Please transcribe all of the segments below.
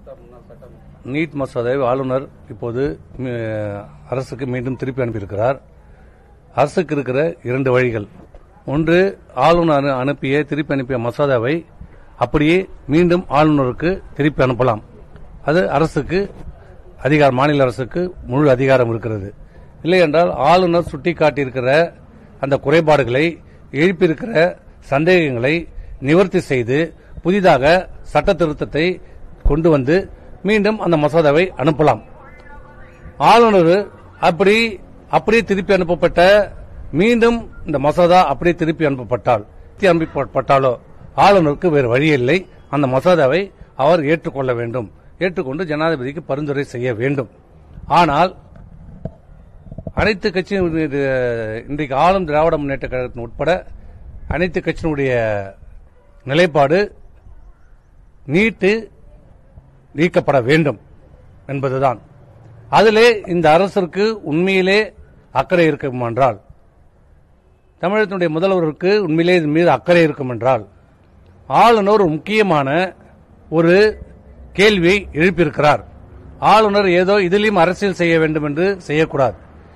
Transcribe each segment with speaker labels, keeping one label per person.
Speaker 1: NEET மசோதாவை ஆளுநர் இப்போது ம, அரசுக்கு மீண்டும் திருப்பி அனுப்பியிருக்கிறார் அரசுக்கு இருக்கிற இரண்டு வழிகள் ஒன்று ஆளுநர் அனுப்பிய திருப்பி அனுப்பிய மசோதாவை அப்படியே மீண்டும் ஆளுநருக்கு திருப்பி அனுப்பலாம் அது அரசுக்கு அதிகாரம் மாநில அரசுக்கு முழு அதிகாரம் இருக்கிறது இல்லை என்றால் ஆளுநர் சுட்டிக்காட்டியிருக்கிற அந்த குறைபாடுகளை எழுப்பியிருக்கிற சந்தேகங்களை நிவர்த்தி செய்து புதிதாக சட்ட திருத்தத்தை கொண்டு வந்து மீண்டும் அந்த மசோதாவை அனுப்பலாம் ஆளுநர் அப்படி அப்படியே திருப்பி அனுப்பப்பட்ட மீண்டும் இந்த மசோதா அப்படியே திருப்பி அனுப்பப்பட்டால் திருப்பி அனுப்பப்பட்டாலோ ஆளுநருக்கு வேறு வழியில்லை அந்த மசோதாவை அவர் ஏற்றுக்கொள்ள வேண்டும் ஏற்றுக்கொண்டு ஜனாதிபதிக்கு பரிந்துரை செய்ய வேண்டும் ஆனால் அனைத்து கட்சியும் இது, இன்றைக்கு ஆளும் திராவிட முன்னேற்ற கழகத்தின் உட்பட அனைத்து கட்சியினுடைய நிலைப்பாடு நீட்டு நீக்கப்பட வேண்டும் என்பதுதான் அதிலே இந்த அரசிற்கு உண்மையிலே அக்கறை இருக்கும் என்றால் தமிழகத்தினுடைய முதல்வருக்கு உண்மையிலே இதன் மீது அக்கறை இருக்கும் என்றால் ஆளுநர் ஒரு முக்கியமான ஒரு கேள்வியை எழுப்பியிருக்கிறார் ஆளுநர் ஏதோ இதிலும் அரசியல் செய்ய வேண்டும் என்று செய்யக்கூடாது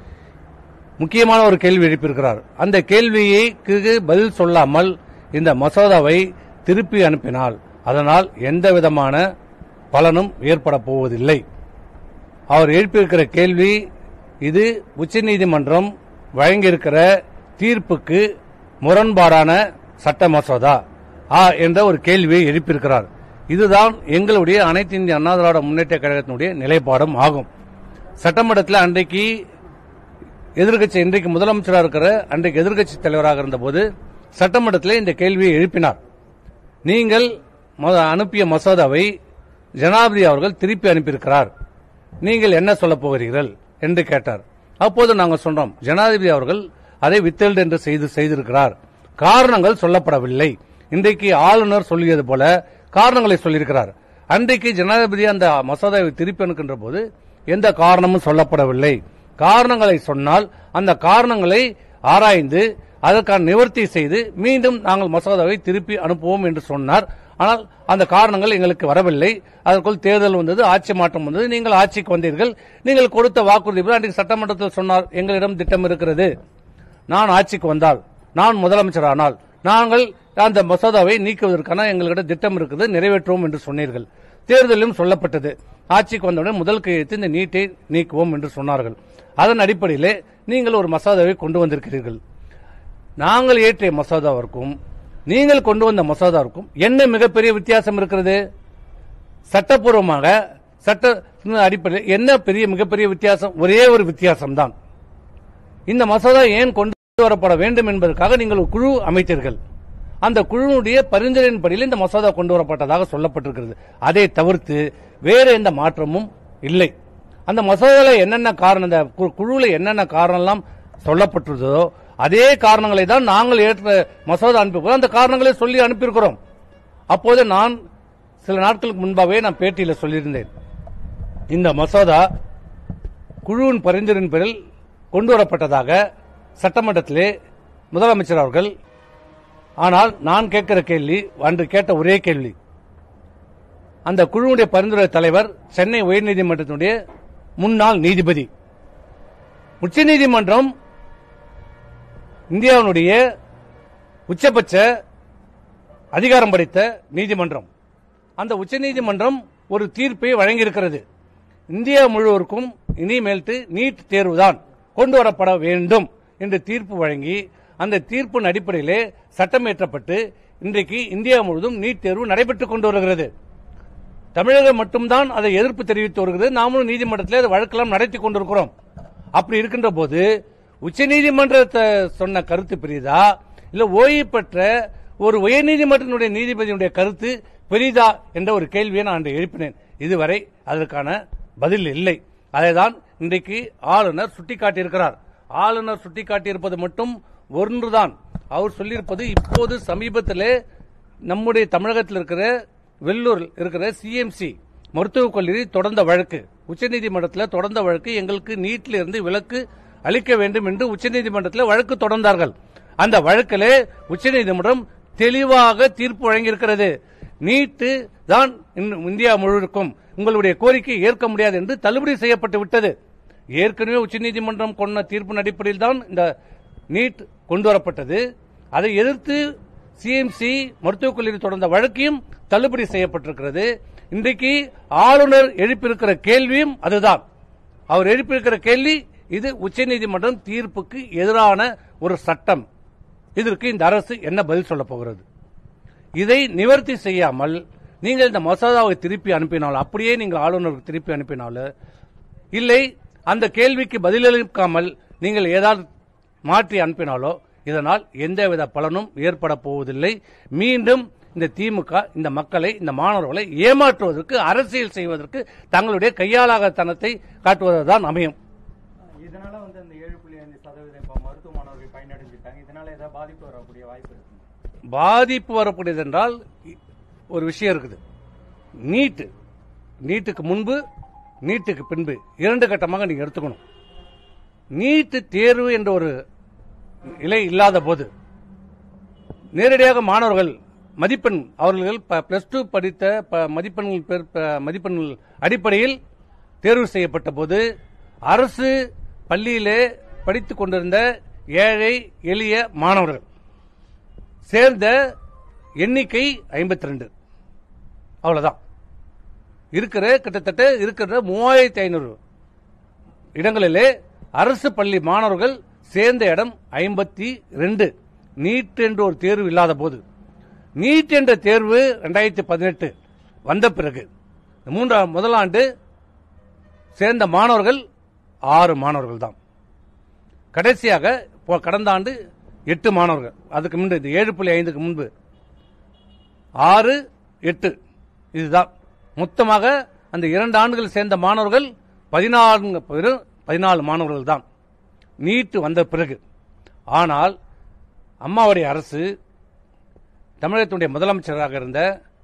Speaker 1: முக்கியமான ஒரு கேள்வி எழுப்பியிருக்கிறார் அந்த கேள்விக்கு பதில் சொல்லாமல் இந்த மசோதாவை திருப்பி அனுப்பினால் அதனால் எந்த விதமான பலனும் ஏற்பட போவதில்லை அவர் எழுப்பியிருக்கிற கேள்வி இது உச்சநீதிமன்றம் வழங்கியிருக்கிற தீர்ப்புக்கு முரண்பாடான சட்ட மசோதா ஆ என்ற ஒரு கேள்வியை எழுப்பியிருக்கிறார் இதுதான் எங்களுடைய அனைத்து இந்திய அண்ணா திராவிட முன்னேற்ற கழகத்தினுடைய நிலைப்பாடும் ஆகும் சட்டமன்றத்தில் அன்றைக்கு எதிர்க்கட்சி இன்றைக்கு முதலமைச்சராக இருக்கிற அன்றைக்கு எதிர்க்கட்சி தலைவராக இருந்தபோது சட்டமன்றத்தில் இந்த கேள்வியை எழுப்பினார் நீங்கள் மொத- அனுப்பிய மசோதாவை ஜனாதிபதி அவர்கள் திருப்பி அனுப்பியிருக்கிறார் நீங்கள் என்ன சொல்லப் போகிறீர்கள் என்று கேட்டார் அப்போது நாங்கள் சொன்னோம் ஜனாதிபதி அவர்கள் அதை வித்தல்டு என்று செய்து செய்திருக்கிறார் காரணங்கள் சொல்லப்படவில்லை இன்றைக்கு ஆளுநர் சொல்லியது போல காரணங்களை சொல்லியிருக்கிறார் அன்றைக்கு ஜனாதிபதி அந்த மசோதாவை திருப்பி அனுக்கின்ற போது எந்த காரணமும் சொல்லப்படவில்லை காரணங்களை சொன்னால் அந்த காரணங்களை ஆராய்ந்து அதற்கான நிவர்த்தி செய்து மீண்டும் நாங்கள் மசோதாவை திருப்பி அனுப்புவோம் என்று சொன்னார் ஆனால் அந்த காரணங்கள் எங்களுக்கு வரவில்லை அதற்குள் தேர்தல் வந்தது ஆட்சி மாற்றம் வந்தது நீங்கள் ஆட்சிக்கு வந்தீர்கள் நீங்கள் கொடுத்த வாக்குறுதி போல அன்றைக்கு சட்டமன்றத்தில் சொன்னார் எங்களிடம் திட்டம் இருக்கிறது நான் ஆட்சிக்கு வந்தால் நான் முதலமைச்சரானால் நாங்கள் அந்த மசோதாவை நீக்குவதற்கான எங்களிடம் திட்டம் இருக்குது நிறைவேற்றுவோம் என்று சொன்னீர்கள் தேர்தலிலும் சொல்லப்பட்டது ஆட்சிக்கு வந்தவுடன் முதல் கையெழுத்து இந்த நீட்டை நீக்குவோம் என்று சொன்னார்கள் அதன் அடிப்படையிலே நீங்கள் ஒரு மசோதாவை கொண்டு வந்திருக்கிறீர்கள் நாங்கள் ஏற்றிய மசோதாவிற்கும் நீங்கள் கொண்டு வந்த மசோதாவிற்கும் என்ன மிகப்பெரிய வித்தியாசம் இருக்கிறது சட்டப்பூர்வமாக சட்ட அடிப்படையில் என்ன பெரிய மிகப்பெரிய வித்தியாசம் ஒரே ஒரு வித்தியாசம் தான் இந்த மசோதா ஏன் கொண்டு வரப்பட வேண்டும் என்பதற்காக நீங்கள் ஒரு குழு அமைத்தீர்கள் அந்த குழுவுடைய பரிந்துரையின்படியில் இந்த மசோதா கொண்டு வரப்பட்டதாக சொல்லப்பட்டிருக்கிறது அதை தவிர்த்து வேற எந்த மாற்றமும் இல்லை அந்த மசோதால என்னென்ன காரணம் இந்த கு- குழுவுல என்னென்ன காரணம் எல்லாம் சொல்லப்பட்டிருந்ததோ அதே காரணங்களை தான் நாங்கள் ஏற்ற மசோதா அனுப்பியிருக்கிறோம் அந்த காரணங்களை சொல்லி அனுப்பியிருக்கிறோம் அப்போது நான் சில நாட்களுக்கு முன்பாகவே நான் பேட்டியில் சொல்லியிருந்தேன் இந்த மசோதா குழுவின் பரிந்துரையின் பேரில் கொண்டு வரப்பட்டதாக சட்டமன்றத்திலே முதலமைச்சர் அவர்கள் ஆனால் நான் கேட்கிற கேள்வி அன்று கேட்ட ஒரே கேள்வி அந்த குழுவுடைய பரிந்துரை தலைவர் சென்னை உயர்நீதிமன்றத்தினுடைய முன்னாள் நீதிபதி உச்சநீதிமன்றம் இந்தியாவினுடைய உச்சபட்ச அதிகாரம் படைத்த நீதிமன்றம் அந்த உச்சநீதிமன்றம் ஒரு தீர்ப்பை வழங்கியிருக்கிறது இந்தியா முழுவதற்கும் இனிமேல்ட்டு நீட் தேர்வுதான் கொண்டு வரப்பட வேண்டும் என்று தீர்ப்பு வழங்கி அந்த தீர்ப்பின் அடிப்படையிலே சட்டம் இயற்றப்பட்டு இன்றைக்கு இந்தியா முழுவதும் நீட் தேர்வு நடைபெற்றுக் கொண்டு வருகிறது தமிழகம் மட்டும்தான் அதை எதிர்ப்பு தெரிவித்து வருகிறது நாமளும் நீதிமன்றத்தில் அதை வழக்கெல்லாம் நடத்தி கொண்டிருக்கிறோம் அப்படி இருக்கின்ற போது உச்சநீதிமன்றத்தை சொன்ன கருத்து பெரிதா இல்ல ஓய்வு பெற்ற ஒரு உயர்நீதிமன்றத்தினுடைய நீதிபதியினுடைய கருத்து பெரிதா என்ற ஒரு கேள்வியை நான் அன்று எழுப்பினேன் இதுவரை அதற்கான பதில் இல்லை அதைதான் இன்றைக்கு ஆளுநர் சுட்டிக்காட்டியிருக்கிறார் ஆளுநர் சுட்டிக்காட்டியிருப்பது மட்டும் ஒன்றுதான் அவர் சொல்லியிருப்பது இப்போது சமீபத்திலே நம்முடைய தமிழகத்தில் இருக்கிற வெள்ளூர் இருக்கிற சிஎம்சி மருத்துவக் கல்லூரி தொடர்ந்த வழக்கு உச்சநீதிமன்றத்தில் தொடர்ந்த வழக்கு எங்களுக்கு நீட்டில் இருந்து விலக்கு அளிக்க வேண்டும் என்று உச்சநீதிமன்றத்தில் வழக்கு தொடர்ந்தார்கள் அந்த வழக்கிலே உச்சநீதிமன்றம் தெளிவாக தீர்ப்பு வழங்கியிருக்கிறது நீட்டு தான் இன்னும் இந்தியா முழுவதுக்கும் உங்களுடைய கோரிக்கை ஏற்க முடியாது என்று தள்ளுபடி செய்யப்பட்டு விட்டது ஏற்கனவே உச்சநீதிமன்றம் கொண்ட தீர்ப்பின் அடிப்படையில் தான் இந்த நீட் கொண்டு வரப்பட்டது அதை எதிர்த்து சிஎம்சி மருத்துவக் கல்லூரி தொடர்ந்த வழக்கையும் தள்ளுபடி செய்யப்பட்டிருக்கிறது இன்றைக்கு ஆளுநர் எழுப்பியிருக்கிற கேள்வியும் அதுதான் அவர் எழுப்பியிருக்கிற கேள்வி இது உச்சநீதிமன்றம் தீர்ப்புக்கு எதிரான ஒரு சட்டம் இதற்கு இந்த அரசு என்ன பதில் சொல்ல போகிறது இதை நிவர்த்தி செய்யாமல் நீங்கள் இந்த மசோதாவை திருப்பி அனுப்பினால் அப்படியே நீங்கள் ஆளுநருக்கு திருப்பி அனுப்பினாலும் இல்லை அந்த கேள்விக்கு பதிலளிக்காமல் நீங்கள் ஏதாவது மாற்றி அனுப்பினாலோ இதனால் எந்தவித பலனும் ஏற்பட போவதில்லை மீண்டும் இந்த திமுக இந்த மக்களை இந்த மாணவர்களை ஏமாற்றுவதற்கு அரசியல் செய்வதற்கு தங்களுடைய கையாளாகத்தனத்தை காட்டுவதுதான் அமையும்
Speaker 2: இதனால வந்து அந்த ஏழு புள்ளி ஐந்து சதவீதம் இப்போ மருத்துவ மாணவர்கள் பயனடைஞ்சிட்டாங்க இதனால ஏதாவது பாதிப்பு வரக்கூடிய வாய்ப்பு இருக்கு
Speaker 1: பாதிப்பு வரக்கூடியது என்றால் இ- ஒரு விஷயம் இருக்குது நீட்டு நீட்டுக்கு முன்பு நீட்டுக்கு பின்பு இரண்டு கட்டமாக நீங்க எடுத்துக்கணும் நீட்டு தேர்வு என்ற ஒரு நிலை இல்லாத போது நேரடியாக மாணவர்கள் மதிப்பெண் அவர்கள் பிளஸ் டூ படித்த ப- மதிப்பெண்கள் பெர்- ப- மதிப்பெண்கள் அடிப்படையில் தேர்வு செய்யப்பட்ட போது அரசு பள்ளியிலே படித்துக் கொண்டிருந்த ஏழை எளிய மாணவர்கள் சேர்ந்த எண்ணிக்கை ஐம்பத்தி ரெண்டு அவ்வளவுதான் இருக்கிற கிட்டத்தட்ட இருக்கிற மூவாயிரத்தி ஐநூறு இடங்களிலே அரசு பள்ளி மாணவர்கள் சேர்ந்த இடம் ஐம்பத்தி ரெண்டு நீட் என்ற ஒரு தேர்வு இல்லாத போது நீட் என்ற தேர்வு ரெண்டாயிரத்தி பதினெட்டு வந்த பிறகு மூன்றாம் முதலாண்டு சேர்ந்த மாணவர்கள் ஆறு மாணவர்கள் தான் கடைசியாக இப்போ கடந்த ஆண்டு எட்டு மாணவர்கள் அதுக்கு முன்பு இந்த ஏழு புள்ளி ஐந்துக்கு முன்பு ஆறு எட்டு இதுதான் மொத்தமாக அந்த இரண்டு ஆண்டுகள் சேர்ந்த மாணவர்கள் பதினான்கு பேரும் பதினாலு மாணவர்கள் தான் நீட்டு வந்த பிறகு ஆனால் அம்மாவுடைய அரசு தமிழகத்தினுடைய முதலமைச்சராக இருந்த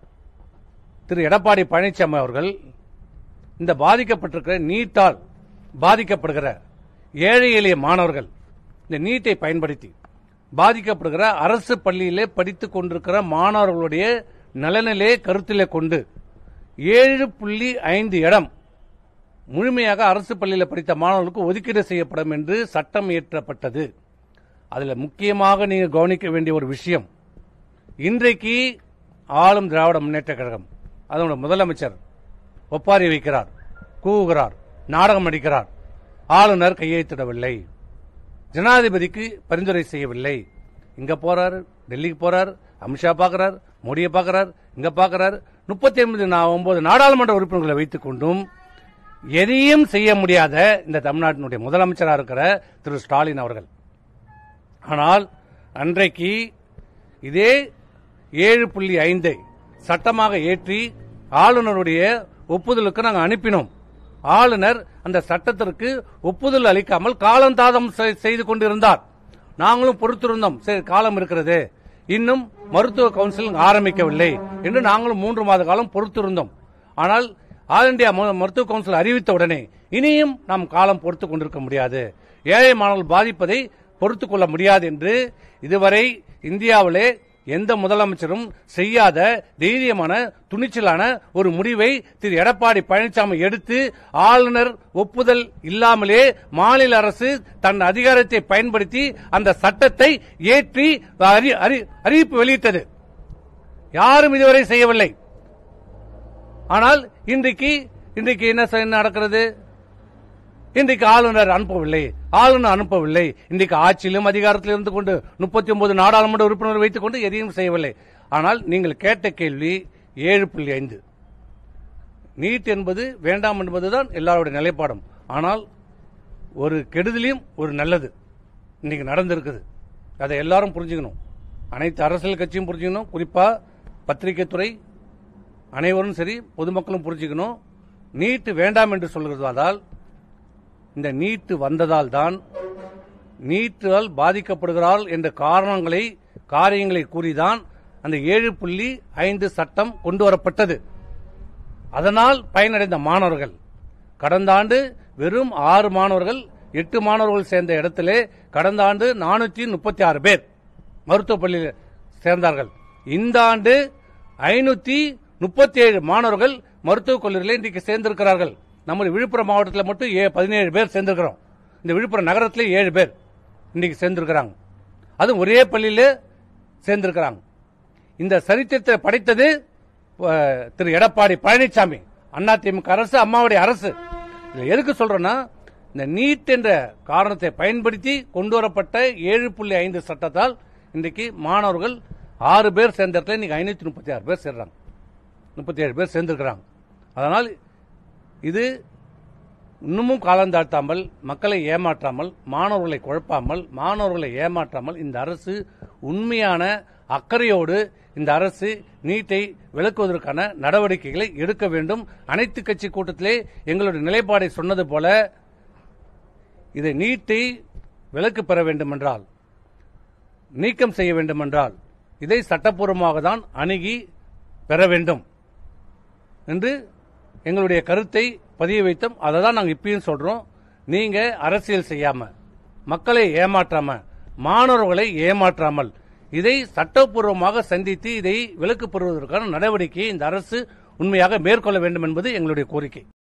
Speaker 1: திரு எடப்பாடி பழனிசாமி அவர்கள் இந்த பாதிக்கப்பட்டிருக்கிற நீட்டால் பாதிக்கப்படுகிற ஏழை எளிய மாணவர்கள் இந்த நீட்டை பயன்படுத்தி பாதிக்கப்படுகிற அரசு பள்ளியிலே படித்துக் கொண்டிருக்கிற மாணவர்களுடைய நலனிலே கருத்திலே கொண்டு ஏழு புள்ளி ஐந்து இடம் முழுமையாக அரசு பள்ளியில் படித்த மாணவர்களுக்கு ஒதுக்கீடு செய்யப்படும் என்று சட்டம் இயற்றப்பட்டது அதில் முக்கியமாக நீங்க கவனிக்க வேண்டிய ஒரு விஷயம் இன்றைக்கு ஆளும் திராவிட முன்னேற்ற கழகம் அதனோட முதலமைச்சர் ஒப்பாரி வைக்கிறார் கூவுகிறார் நாடகம் நடிக்கிறார் ஆளுநர் கையெழுத்திடவில்லை ஜனாதிபதிக்கு பரிந்துரை செய்யவில்லை இங்க போறாரு டெல்லிக்கு போறார் அமித்ஷா பார்க்கிறார் மோடியை பார்க்கிறார் இங்க பார்க்கிறார் முப்பத்தி ஒன்பது ஒன்பது நாடாளுமன்ற உறுப்பினர்களை வைத்துக் கொண்டும் எதையும் செய்ய முடியாத இந்த தமிழ்நாட்டினுடைய முதலமைச்சராக இருக்கிற திரு ஸ்டாலின் அவர்கள் ஆனால் அன்றைக்கு இதே ஏழு புள்ளி ஐந்தை சட்டமாக ஏற்றி ஆளுநருடைய ஒப்புதலுக்கு நாங்கள் அனுப்பினோம் ஆளுநர் அந்த சட்டத்திற்கு ஒப்புதல் அளிக்காமல் காலந்தாதம் செ- செய்து கொண்டிருந்தார் நாங்களும் பொறுத்திருந்தோம் சரி காலம் இருக்கிறது இன்னும் மருத்துவ கவுன்சில் ஆரம்பிக்கவில்லை என்று நாங்களும் மூன்று மாத காலம் பொறுத்திருந்தோம் ஆனால் ஆல் இந்தியா ம- மருத்துவ கவுன்சில் அறிவித்த உடனே இனியும் நாம் காலம் பொறுத்துக் கொண்டிருக்க முடியாது ஏழை மாணவர்கள் பாதிப்பதை பொறுத்துக் கொள்ள முடியாது என்று இதுவரை இந்தியாவிலே எந்த முதலமைச்சரும் செய்யாத தைரியமான துணிச்சலான ஒரு முடிவை திரு எடப்பாடி பழனிசாமி எடுத்து ஆளுநர் ஒப்புதல் இல்லாமலே மாநில அரசு தன் அதிகாரத்தை பயன்படுத்தி அந்த சட்டத்தை ஏற்றி அறி- அறி- அறிவிப்பு வெளியிட்டது யாரும் இதுவரை செய்யவில்லை ஆனால் இன்றைக்கு இன்றைக்கு என்ன செய்ய- நடக்கிறது இன்றைக்கு ஆளுநர் அனுப்பவில்லை ஆளுநர் அனுப்பவில்லை இன்றைக்கு ஆட்சியிலும் அதிகாரத்தில் இருந்து கொண்டு முப்பத்தி ஒன்பது நாடாளுமன்ற உறுப்பினர் வைத்துக் கொண்டு எதையும் செய்யவில்லை ஆனால் நீங்கள் கேட்ட கேள்வி ஏழு புள்ளி ஐந்து நீட் என்பது வேண்டாம் என்பதுதான் எல்லாருடைய நிலைப்பாடும் ஆனால் ஒரு கெடுதலையும் ஒரு நல்லது இன்னைக்கு நடந்திருக்குது அதை எல்லாரும் புரிஞ்சுக்கணும் அனைத்து அரசியல் கட்சியும் புரிஞ்சுக்கணும் குறிப்பா பத்திரிகை துறை அனைவரும் சரி பொதுமக்களும் புரிஞ்சுக்கணும் நீட்டு வேண்டாம் என்று சொல்கிறதால் இந்த நீட்டு வந்ததால் தான் நீட்டால் பாதிக்கப்படுகிறாள் என்ற காரணங்களை காரியங்களை கூறிதான் அந்த ஏழு புள்ளி ஐந்து சட்டம் கொண்டு வரப்பட்டது அதனால் பயனடைந்த மாணவர்கள் கடந்த ஆண்டு வெறும் ஆறு மாணவர்கள் எட்டு மாணவர்கள் சேர்ந்த இடத்திலே கடந்த ஆண்டு நானூற்றி முப்பத்தி ஆறு பேர் மருத்துவப் பள்ளியில் சேர்ந்தார்கள் இந்த ஆண்டு ஐநூத்தி முப்பத்தி ஏழு மாணவர்கள் மருத்துவக் கல்லூரியில் இன்றைக்கு சேர்ந்திருக்கிறார்கள் நம்முடைய விழுப்புரம் மாவட்டத்தில் மட்டும் ஏ- பதினேழு பேர் சேர்ந்திருக்கிறோம் இந்த விழுப்புரம் நகரத்திலே ஏழு பேர் இன்னைக்கு சேர்ந்திருக்கிறாங்க அதுவும் ஒரே பள்ளியில சேர்ந்திருக்கிறாங்க இந்த சரித்திரத்தை படைத்தது அஹ், திரு எடப்பாடி பழனிசாமி அதிமுக அரசு அம்மாவுடைய அரசு இதுல எதுக்கு சொல்றேன்னா இந்த நீட் என்ற காரணத்தை பயன்படுத்தி கொண்டு வரப்பட்ட ஏழு புள்ளி ஐந்து சட்டத்தால் இன்றைக்கு மாணவர்கள் ஆறு பேர் சேர்ந்த இடத்துல இன்னைக்கு ஐநூத்தி முப்பத்தி ஆறு பேர் சேர்றாங்க முப்பத்தி ஏழு பேர் சேர்ந்திருக்கிறாங்க அதனால் இது இன்னமும் காலந்தாழ்த்தாமல் மக்களை ஏமாற்றாமல் மாணவர்களை குழப்பாமல் மாணவர்களை ஏமாற்றாமல் இந்த அரசு உண்மையான அக்கறையோடு இந்த அரசு நீட்டை விலக்குவதற்கான நடவடிக்கைகளை எடுக்க வேண்டும் அனைத்து கட்சி கூட்டத்திலே எங்களுடைய நிலைப்பாடை சொன்னது போல இதை நீட்டை விலக்கு பெற வேண்டுமென்றால் நீக்கம் செய்ய வேண்டுமென்றால் இதை சட்டப்பூர்வமாக தான் அணுகி பெற வேண்டும் என்று எங்களுடைய கருத்தை பதிய வைத்தோம் அதை தான் நாங்கள் இப்பயும் சொல்றோம் நீங்க அரசியல் செய்யாம மக்களை ஏமாற்றாம மாணவர்களை ஏமாற்றாமல் இதை சட்டப்பூர்வமாக சந்தித்து இதை விலக்கு பெறுவதற்கான நடவடிக்கையை இந்த அரசு உண்மையாக மேற்கொள்ள வேண்டும் என்பது எங்களுடைய கோரிக்கை